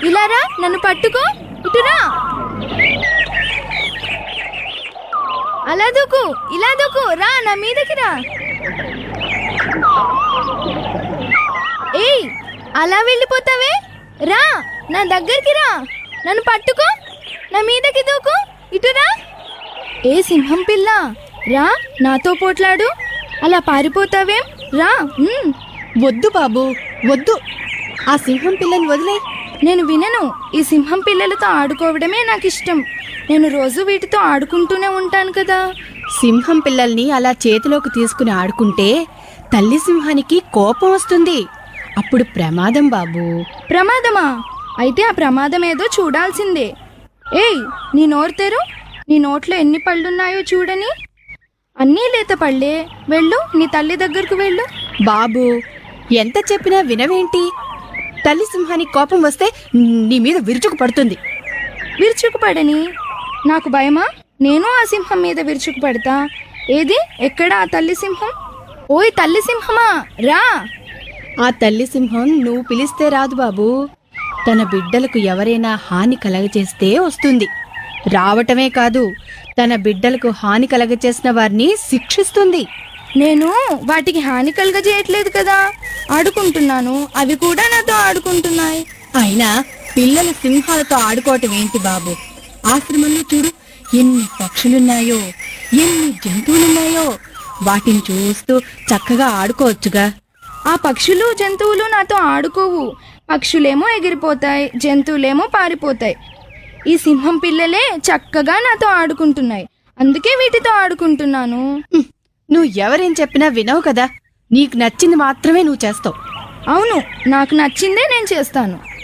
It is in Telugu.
ఇలా రా నన్ను పట్టుకో ఇటురా అలా దూకు ఇలా దూకు రా నా మీదకి రా ఏయ్ అలా వెళ్ళిపోతావే రా నా దగ్గరికి రా నన్ను పట్టుకో నా మీదకి దూకు ఇటురా ఏ సింహం పిల్ల రా నాతో పోట్లాడు అలా పారిపోతావేం రా ఉమ్. వద్దు బాబు వద్దు ఆ సింహం పిల్లని వదిలే నేను వినను ఈ సింహం పిల్లలతో ఆడుకోవడమే నాకు ఇష్టం నేను రోజు వీటితో ఆడుకుంటూనే ఉంటాను కదా సింహం పిల్లల్ని అలా చేతిలోకి తీసుకుని ఆడుకుంటే తల్లి సింహానికి కోపం వస్తుంది అప్పుడు ప్రమాదం బాబు ప్రమాదమా అయితే ఆ ప్రమాదం ఏదో చూడాల్సిందే ఏయ్ నీ నోరు తెరు నీ నోట్లో ఎన్ని పళ్ళున్నాయో చూడని అన్నీ లేత పళ్ళే వెళ్ళు నీ తల్లి దగ్గరకు వెళ్ళు బాబు ఎంత చెప్పినా వినవేంటి తల్లి సింహానికి కోపం వస్తే నీ మీద విరుచుకు పడుతుంది విరుచుకుపడని నాకు భయమా నేను ఆ సింహం మీద విరుచుకుపడతా ఏది ఎక్కడ ఆ తల్లి సింహం ఓయ్ తల్లి సింహమా రా ఆ తల్లి సింహం నువ్వు పిలిస్తే రాదు బాబు తన బిడ్డలకు ఎవరైనా హాని కలగచేస్తే వస్తుంది రావటమే కాదు తన బిడ్డలకు హాని కలగచేసిన వారిని శిక్షిస్తుంది నేను వాటికి హాని కలగజేయట్లేదు కదా ఆడుకుంటున్నాను అవి కూడా నాతో ఆడుకుంటున్నాయి అయినా పిల్లలు సింహాలతో ఆడుకోవటం ఏంటి బాబు ఆశ్రమంలో చూడు ఎన్ని పక్షులున్నాయో ఎన్ని జంతువులున్నాయో వాటిని చూస్తూ చక్కగా ఆడుకోవచ్చుగా ఆ పక్షులు జంతువులు నాతో ఆడుకోవు పక్షులేమో ఎగిరిపోతాయి జంతువులేమో పారిపోతాయి ఈ సింహం పిల్లలే చక్కగా నాతో ఆడుకుంటున్నాయి అందుకే వీటితో ఆడుకుంటున్నాను హ్మ్, నువ్వు ఎవరేం చెప్పినా వినవు కదా నీకు నచ్చింది మాత్రమే నువ్వు చేస్తావు అవును నాకు నచ్చిందే నేను చేస్తాను